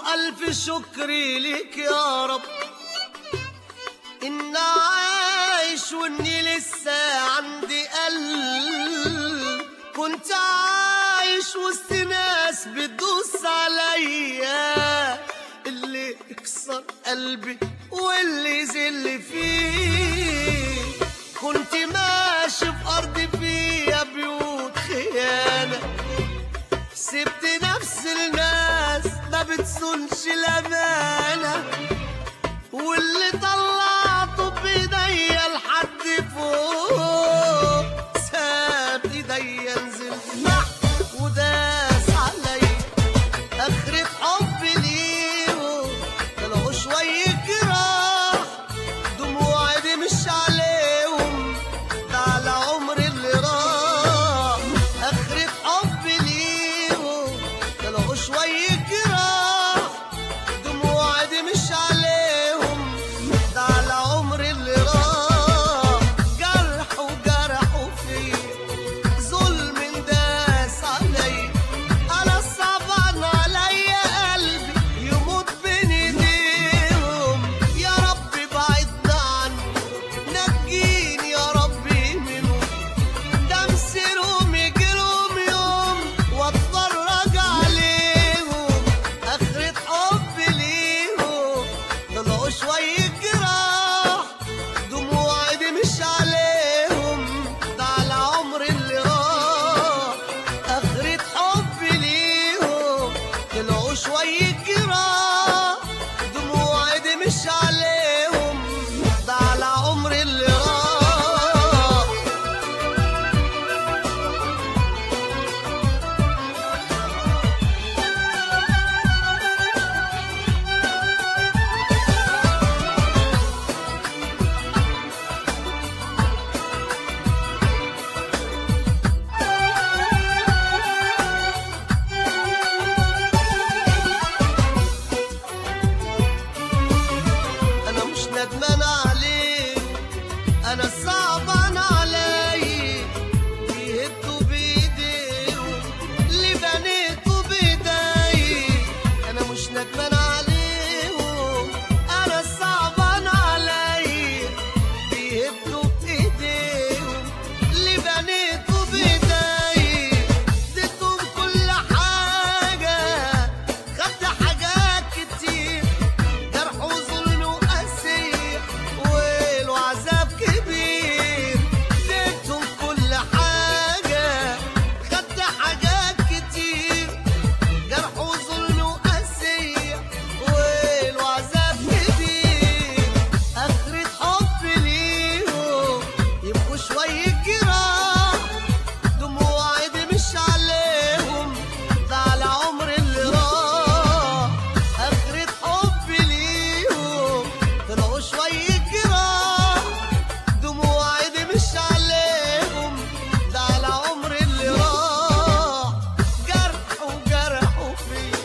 ألف شكر لك يا رب إن عايش وإني لسه عندي قلب كنت عايش وسط ناس بتدوس عليا اللي يكسر قلبي واللي يذل فيه كنت ماشي في أرض فيها بيوت خيانة سبت نفس الناس ما بتسنش الأمانة واللي طلعته بإيديا لحد فوق ساب إيديا نزل تحت وداس عليا آخرة حبي ليهم طلعوا شوية جراح دموعي دي مش عليهم ده على عمري اللي راح آخرة حبي ليهم طلعوا شوية جراح دموعي دي مش عليهم ده على عمري اللي راح جرح وجرحوا فيا ظلم داس عليا انا صعبان عليا قلبي يموت بين ايديهم يا رب بعدنا عنه نجيني يا ربي منهم ده مسيرهم يجيلهم يوم واتفرج عليهم اخرة حب ليهم طلعوا شوية جراح دموعي دي مش عليهم ده على عمري اللي راح اخرة حب ليهم طلعوا شوية جراح دموعي دي مش عليهم ده على عمري اللي راح انا مش ندمان عليك انا صعبان علي بيهدوا بايديهم اللي بنيته بايدي انا مش ندمان عليهم انا صعبان علي بيهدوا بايديهم اللي بنيته بايدي اديتهم كل حاجه خدت حاجات كتير جرح وظلم وقسير ويل وعذاب كبير اديتهم كل حاجة خدت حاجات كتير جرح وظلم وقسير ويل وعذاب كبير آخرة حب ليهم يبقوا شوية جراح دموعي دي مش عليهم ده على عمري اللي راح آخرة حب ليهم طلعوا شوية جراح دموعي دي مش عليهم ده على عمري اللي راح جرح وجرحوا فيا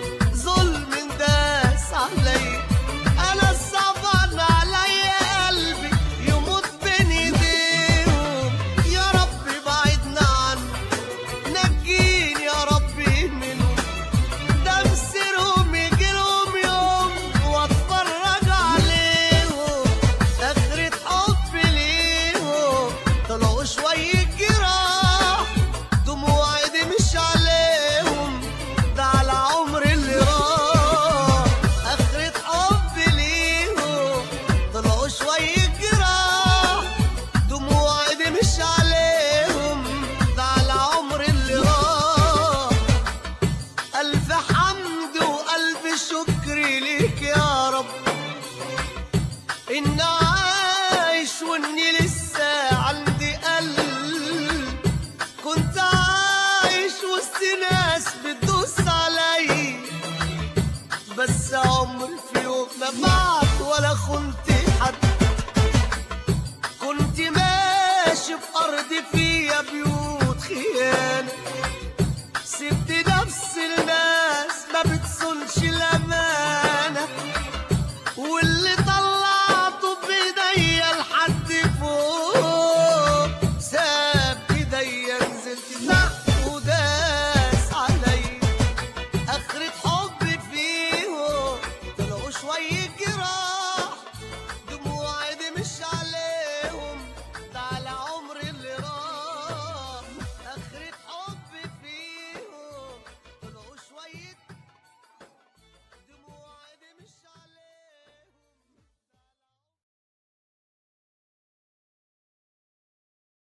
ظلم داس عليا انا صعبان عليا قلبي يموت بين ايديهم يا رب بعدنا عنه نجيني يا ربي منهم ده مسيرهم يجيلهم يوم واتفرج عليهم اخرة حب ليهم طلعوا شوية جراح دموعي دي مش عليهم ده على عمري اللي راح اخرة حب ليهم طلعوا شوية جراح دموعي دي مش عليهم ده على عمري اللي راح ألف حمد وألف شكر ليك يا رب إن عايش وإني لسه عندي قلب كنت عايش وسط ناس بتدوس علي بس عمري في يوم ما بعت ولا خنت